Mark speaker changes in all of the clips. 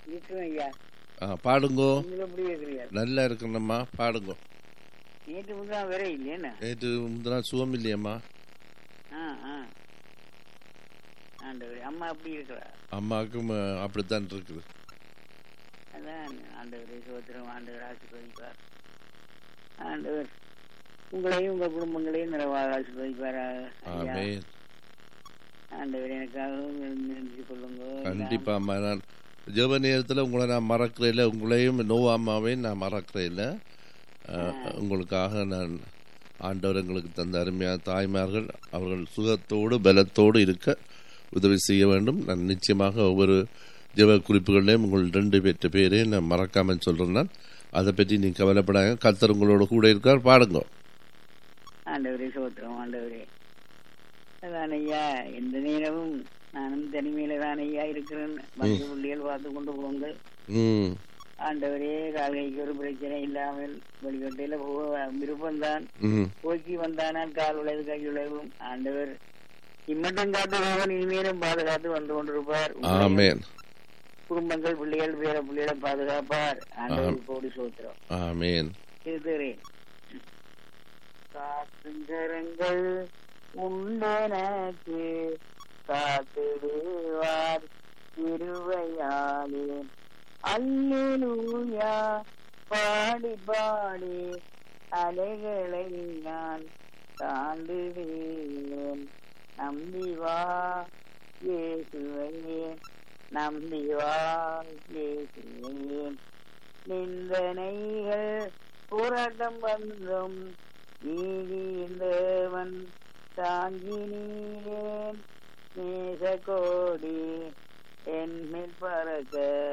Speaker 1: இருக்கிறேன் ஐயா
Speaker 2: ஆ, பாடுங்கோ
Speaker 1: நீங்கள் எப்படி இருக்கிறீர்கள்
Speaker 2: நல்லா இருக்கணும்மா பாடுங்கோ
Speaker 1: நேற்று முந்தான் வேற இல்லையேண்ணா
Speaker 2: நேற்று முந்தினா சுகம் இல்லையம்மா
Speaker 1: ஆ ஆ ஆண்டவர் அம்மா அப்படி இருக்கிறா
Speaker 2: அம்மாவுக்கும் அ, அப்படித்தான் இருக்குது
Speaker 1: அதான் ஆண்டவர் சோத்திரம் ஆண்டவர் ஆசீர்வதிப்பார் ஆண்டவர் உங்களையும் உங்க குடும்பங்களையும் நிறைவாக ஆசீர்வதிப்பார் ஐயா
Speaker 2: ஆமென்
Speaker 1: ஆண்டவர் எனக்காகவும் நினைச்சு கொள்ளுங்க
Speaker 2: கண்டிப்பா அம்மா நான் ஜெப நேரத்தில் உங்களை நான் மறக்கிறேன் உங்களையும் நோவா அம்மாவையும் நான் மறக்கிறேன் உங்களுக்காக நான் ஆண்டவர் எங்களுக்கு தந்த அருமையான தாய்மார்கள் அவர்கள் சுகத்தோடு பலத்தோடு இருக்க உதவி செய்ய வேண்டும் நான் நிச்சயமாக ஒவ்வொரு ஜெப குறிப்புகளையும் உங்கள் ரெண்டு பேற்ற பேரையும் நான் மறக்காமல் சொல்கிறேன் நான் அதை பற்றி நீ கவலைப்படாங்க கர்த்தர் உங்களோட கூட இருக்கார் பாடுங்க
Speaker 1: ஆண்டவரே சோத்திரம் ஆண்டவரே அதான் ஐயா எந்த நேரமும் நானும் தனிமையில தான் ஐயா இருக்கிறேன் மற்ற பிள்ளைகள் பார்த்து கொண்டு போங்கள்
Speaker 2: ம்
Speaker 1: ஆண்டவரே கால்கைக்கு ஒரு பிரச்சனை இல்லாமல் வெளிக்கட்டையில போக விருப்பம்தான்
Speaker 2: ம்
Speaker 1: போக்கி வந்தானால் கால் உழைவு கை உழைவும் ஆண்டவர் இம்மட்டும் காத்துபவன் இனிமேலும் பாதுகாத்து வந்து கொண்டிருப்பார் உங்களையும்
Speaker 2: ஆமேன்
Speaker 1: குடும்பங்கள் பிள்ளைகள் பேர பிள்ளைகளை பாதுகாப்பார் ஆண்டவர் கோடி சோத்திரம்
Speaker 2: ஆமேன்
Speaker 1: இருக்கிறேன் காத்துங்கரங்கள் உண்டனக்கு காத்திடுவார் திருவையாலே அல்லேலூயா பாடி பாடி அலைகளை நான் தாண்டிடுவேன் நம்பி வா இயேசுவையே நம்பி வா இயேசுவையே நிந்தனைகள் போராட்டம் வந்தும் நீதிந்தவன் தாங்கி நீரேன் நேச கோடி என்மேல் பறக்க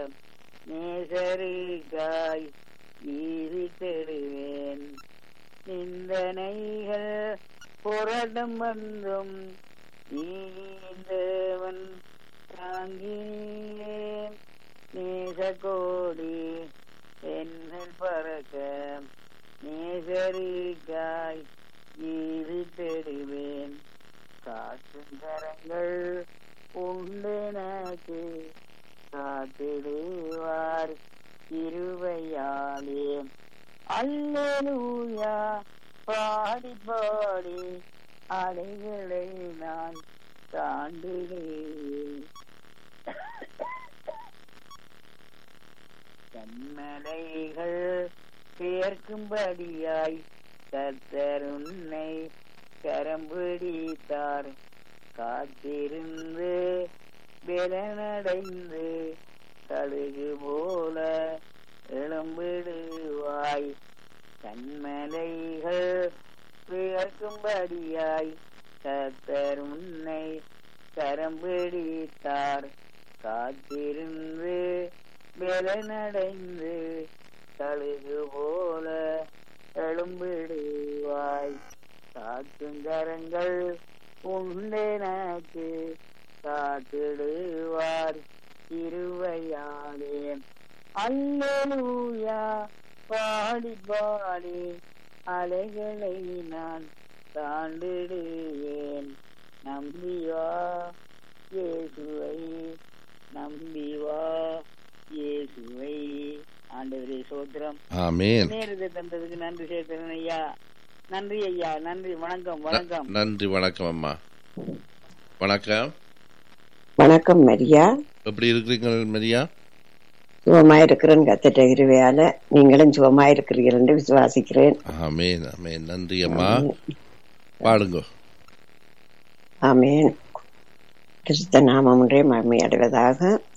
Speaker 1: நேசருக்காய் ஈவி தெருவேன் நிந்தனைகள் போராட்டம் வந்தும் நீதிந்தவன் தாங்கி நீரேன் நேச கோடி என்னில் பறக்க நேசரிக்காய் ஈவித்தெடுவேன் காற்றும் கரங்கள் உண்டெனக்கு காத்திடுவார் இருவையாலே அல்லேலூயா பாடி பாடி அலைகளை நான் தாண்டிடுவேன் கண்மலைகள் சேர்க்கும்படியாய் கர்த்தர் உன்னை கரம் பிடித்தார் காத்திருந்து பலனடைந்து கழுகு போல எழும்பிடுவாய் கண்மலைகள் வியர்க்கும்படியாய் கர்த்தர் உன்னை கரம் பிடித்தார் காத்திருந்து பலனடைந்து கழுகு போல எழும்பிடுவாய் காத்துங்கரங்கள் உண்டெனக்கு காத்திடுவார் திருவையாலே அல்லேலூயா பாடி பாடி அலைகளை நான் தாண்டிடுவேன் நம்பி வா இயேசுவை நம்பி வா இயேசுவை ஆண்டவரே சோத்திரம்
Speaker 2: ஆமேன்
Speaker 1: நேரத்தை தந்ததுக்கு நன்றி சேர்த்தேன் ஐயா நன்றி ஐயா நன்றி வணக்கம் வணக்கம்
Speaker 2: நன்றி வணக்கம் அம்மா வணக்கம்
Speaker 3: வணக்கம் மரியா
Speaker 2: எப்படி இருக்கிறீங்க மரியா
Speaker 3: சுகமா இருக்கிறேன் கத்திட்ட இருவையால நீங்களும் சுகமா இருக்கிறீர்கள் என்று விசுவாசிக்கிறேன்
Speaker 2: ஆமேன் ஆமேன் நன்றி அம்மா பாடுங்க
Speaker 3: ஆமேன் கிறிஸ்த நாமம் ஒன்றே மகிமை அடைவதாக